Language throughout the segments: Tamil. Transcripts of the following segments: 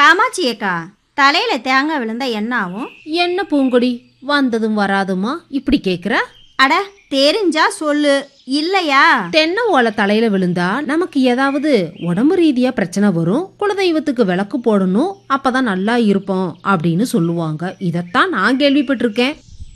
காமாட்சி அக்கா தலையில தேங்காய் விழுந்தா என்ன ஆகும் என்ன பூங்கொடி வந்ததும் வராதுமா இப்படி கேக்குற அட தெரிஞ்சா சொல்லு இல்லையா தென்னை ஓலை தலையில விழுந்தா நமக்கு ஏதாவது உடம்பு ரீதியா பிரச்சனை வரும் குலதெய்வத்துக்கு விளக்கு போடணும் அப்பதான் நல்லா இருப்போம் அப்படின்னு சொல்லுவாங்க இதத்தான் நான் கேள்விப்பட்டிருக்கேன்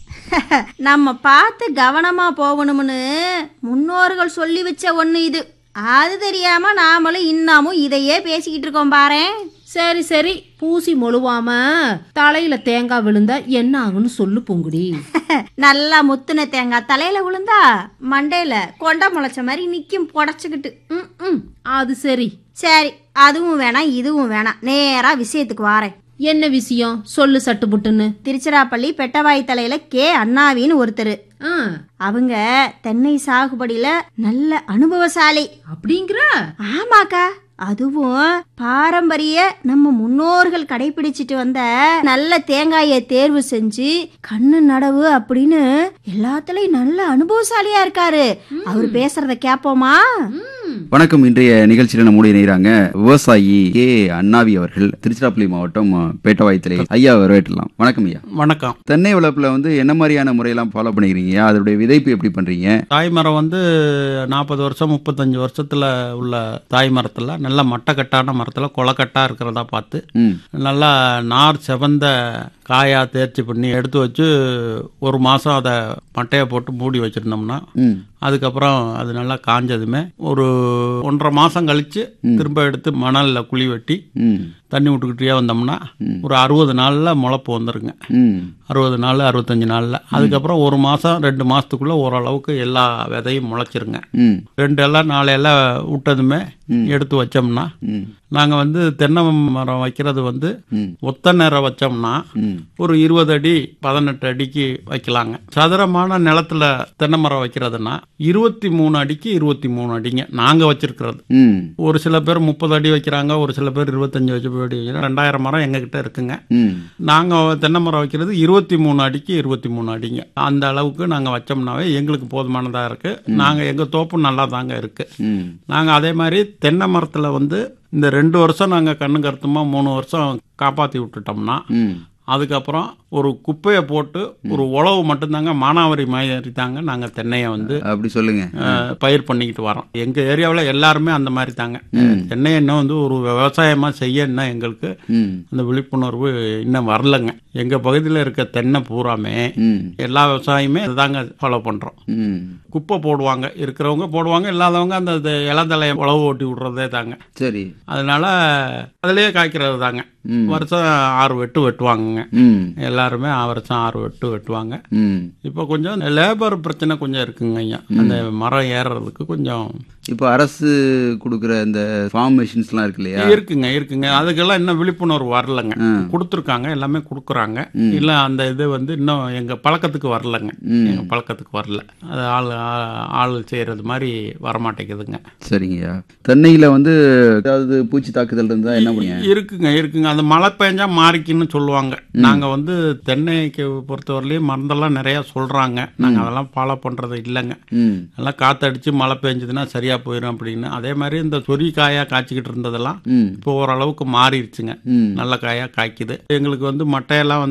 நம்ம பார்த்து கவனமா போகணும்னு முன்னோர்கள் சொல்லி வச்ச ஒண்ணு இது அது தெரியாம நாமளும் இன்னமும் இதையே பேசிக்கிட்டு இருக்கோம் பாரேன் சரி சரி பூசி மொழுவாம தலையில தேங்காய் விழுந்தா என்ன ஆகுன்னு சொல்லு பூங்குடி நல்லா முத்துன தேங்காய் தலையில விழுந்தா மண்டையில கொண்டை முளைச்ச மாதிரி நிக்கும் புடச்சுக்கிட்டு ம், ம், அது சரி சரி அதுவும் வேணாம் இதுவும் வேணாம் நேரா விஷயத்துக்கு வாரேன் என்ன விஷயம் சொல்லு சட்டுப்புட்டுன்னு திருச்சிராப்பள்ளி பெட்டவாய் தலையில கே அண்ணாவின்னு ஒருத்தர் ஆ, அவங்க தென்னை சாகுபடியில நல்ல அனுபவசாலி அப்படிங்கிற ஆமாக்கா அதுவும் பாரம்பரிய நம்ம முன்னோர்கள் கடைபிடிச்சிட்டு வந்த நல்ல தேங்காயை தேர்வு செஞ்சு கண்ணு நடவு அப்படின்னு எல்லாத்துலயும் நல்ல அனுபவசாலியா இருக்காரு அவர் பேசுறத கேப்போமா ம், வணக்கம் இன்றைய நிகழ்ச்சியில நம்முடைய நேராங்க விவசாயி கே அண்ணாவி அவர்கள் திருச்சிராப்பள்ளி மாவட்டம் பேட்டவாய்த்தலை ஐயா வரவேற்றலாம் வணக்கம் ஐயா வணக்கம் தென்னை வளர்ப்புல வந்து என்ன மாதிரியான முறையெல்லாம் ஃபாலோ பண்ணிக்கிறீங்க அதோடைய விதைப்பு எப்படி பண்றீங்க தாய்மரம் வந்து நாற்பது வருஷம் முப்பத்தஞ்சு வருஷத்துல உள்ள தாய் மரத்துல நல்ல மட்டக்கட்டான மரத்துல கொலக்கட்டா இருக்கிறதா பார்த்து ம் நல்லா நார் செவந்த காயா தேர்ச்சி பண்ணி எடுத்து வச்சு ஒரு மாசம் அதை மட்டையை போட்டு மூடி வச்சிருந்தோம்னா ம் அதுக்கப்புறம் அது நல்லா காஞ்சதுமே ஒரு ஒன்றரை மாசம் கழிச்சு திரும்ப எடுத்து மணல்ல குழி வெட்டி ம் தண்ணி விட்டுக்கிட்டே வந்தோம்னா ஒரு அறுபது நாள்ல முளைப்பு வந்துருங்க ம் அறுபது நாள் அறுபத்தஞ்சு நாளில் அதுக்கப்புறம் ஒரு மாதம் ரெண்டு மாதத்துக்குள்ளே ஓரளவுக்கு எல்லா விதையும் முளைச்சிருங்க ம் ரெண்டு எல்லாம் நாலு எல்லாம் விட்டதுமே எடுத்து வச்சோம்னா ம் நாங்கள் வந்து தென்னை மரம் வைக்கிறது வந்து ம். ஒத்த நேரம் வச்சோம்னா ம் ஒரு இருபது அடி பதினெட்டு அடிக்கு வைக்கலாங்க சதுரமான நிலத்துல தென்னை மரம் வைக்கிறதுனா இருபத்தி மூணு அடிக்கு இருபத்தி மூணு அடிங்க நாங்கள் வச்சிருக்கிறது ம் ஒரு சில பேர் முப்பது அடி வைக்கிறாங்க ஒரு சில பேர் இருபத்தஞ்சு வச்சு அடி வைக்கிறாங்க ரெண்டாயிரம் மரம் எங்ககிட்ட இருக்குங்க ம் நாங்கள் தென்னை மரம் வைக்கிறது இருபத்தி மூணு அடிக்கு இருபத்தி மூணு அடிங்க அந்த அளவுக்கு நாங்கள் வச்சோம்னாவே எங்களுக்கு போதுமானதாக இருக்குது நாங்கள் எங்கள் தோப்பு நல்லா தாங்க இருக்குது ம் நாங்கள் அதே மாதிரி தென்னை மரத்தில் வந்து இந்த ரெண்டு வருஷம் நாங்கள் கண்ணு கருத்துமா மூணு வருஷம் காப்பாற்றி விட்டுட்டோம்னா ம் அதுக்கப்புறம் ஒரு குப்பையை போட்டு ஒரு உழவு மட்டும்தாங்க மானாவாரி மாதிரி தாங்க நாங்கள் தென்னையை வந்து அப்படி சொல்லுங்க அஹ், பயிர் பண்ணிக்கிட்டு வரோம் எங்கள் ஏரியாவில் எல்லாருமே அந்த மாதிரி தாங்க தென்னை இன்னும் வந்து ஒரு விவசாயமாக செய்ய இன்னும் எங்களுக்கு ம் அந்த விழிப்புணர்வு இன்னும் வரலங்க எங்கள் பகுதியில் இருக்க தென்னை பூராமே ம் எல்லா விவசாயியுமே இதாங்க ஃபாலோ பண்ணுறோம் ம் குப்பை போடுவாங்க இருக்கிறவங்க போடுவாங்க இல்லாதவங்க அந்த இது இளந்தலையை உழவு ஓட்டி விடுறதே தாங்க சரி அதனால அதுலேயே காய்க்கிறது தாங்க ம். வருஷம் ஆறு வெட்டு வெட்டுவாங்கங்க ம் எல்லாருமே வருஷம் ஆறு வெட்டு வெட்டுவாங்க ம் இப்போ கொஞ்சம் லேபர் பிரச்சனை கொஞ்சம் இருக்குங்க ஐயா அந்த மரம் ஏறுறதுக்கு கொஞ்சம் இப்போ அரசு கொடுக்குற இந்த ஃபார்ம் மெஷின்ஸ்லாம் இருக்கு இல்லையா இருக்குங்க இருக்குங்க அதுக்கெல்லாம் இன்னும் விழிப்புணர்வு வரலங்க கொடுத்துருக்காங்க எல்லாமே கொடுக்குறாங்க இல்லை அந்த இது வந்து இன்னும் எங்க பழக்கத்துக்கு வரலங்க எங்க பழக்கத்துக்கு வரல அது ஆள் ஆ- ஆள் செய்யறது மாதிரி வரமாட்டேங்குதுங்க சரிங்கய்யா தென்னையில வந்து ஏதாவது பூச்சி தாக்குதல் இருந்தா என்ன பண்ணுங்க இருக்குங்க இருக்குங்க அந்த மழை பெஞ்சா மாறிக்குன்னு சொல்லுவாங்க நாங்க வந்து தென்னைக்கு பொறுத்தவரையிலையும் மருந்தெல்லாம் நிறைய சொல்றாங்க நாங்க அதெல்லாம் ஃபாலோ பண்றது இல்லைங்க ம் நல்லா காத்தடிச்சு மழை பெஞ்சதுன்னா சரியா போயிடும் அப்படின்னு அதே மாதிரி இந்த சொறி காயா காய்ச்சிக்கிட்டு இருந்ததெல்லாம் ம் இப்போ ஓரளவுக்கு மாறிடுச்சுங்க ம் நல்ல காயா காய்க்குது எங்களுக்கு வந்து மட்டையெல்லாம் வந்து